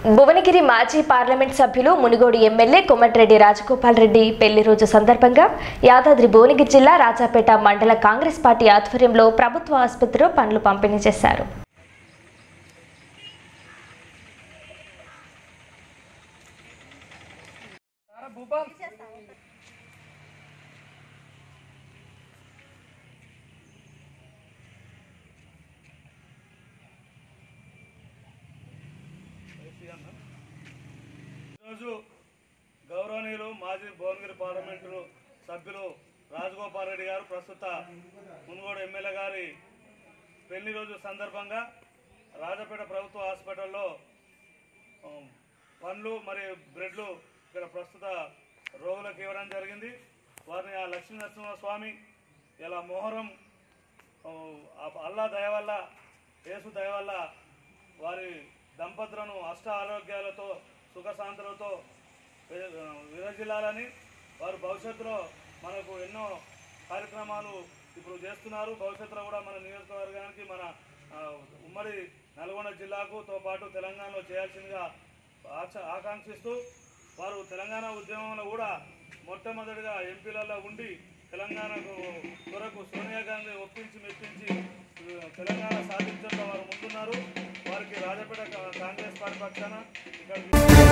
భువనగిరి మాజీ పార్లమెంట్ సభ్యులు మునుగోడు ఎమ్మెల్యే కొమటిరెడ్డి రాజగోపాల్ రెడ్డి పెళ్లి రోజు సందర్భంగా యాదాద్రి భువనగిరి జిల్లా రాజాపేట మండల కాంగ్రెస్ పార్టీ ఆధ్వర్యంలో ప్రభుత్వ ఆసుపత్రిలో పనులు పంపిణీ చేశారు ఈరోజు గౌరవనీయులు మాజీ భువనగిరి పార్లమెంటు సభ్యులు రాజగోపాల్ రెడ్డి గారు ప్రస్తుత మునుగోడు ఎమ్మెల్యే గారి పెళ్లి రోజు సందర్భంగా రాజపేట ప్రభుత్వ హాస్పిటల్లో ఆ, పండ్లు మరియు బ్రెడ్లు ఇక్కడ ప్రస్తుత రోగులకు ఇవ్వడం జరిగింది వారిని ఆ లక్ష్మీ నరసింహ స్వామి ఇలా మొహరం ఆ, ఆ అల్లా దయ వల్ల యేసు దయ వల్ల వారి దంపతులను అష్ట ఆరోగ్యాలతో సుఖశాంతులతో వి- విరజిల్లాలని వారు భవిష్యత్తులో మనకు ఎన్నో కార్యక్రమాలు ఇప్పుడు చేస్తున్నారు భవిష్యత్తులో కూడా మన నియోజకవర్గానికి మన ఆ, ఉమ్మడి నల్గొండ జిల్లాకుతో పాటు తెలంగాణలో చేయాల్సిందిగా ఆశ- ఆకాంక్షిస్తూ వారు తెలంగాణ ఉద్యమంలో కూడా మొట్టమొదటిగా ఎంపీలలో ఉండి తెలంగాణకు కొరకు సోనియా గాంధీ ఒప్పించి మెప్పించి ఆ, తెలంగాణ సాధించడంలో వారు ముందున్నారు వారికి రాజపేట కా- కాంగ్రెస్ పార్టీ పక్షాన ఇక్కడ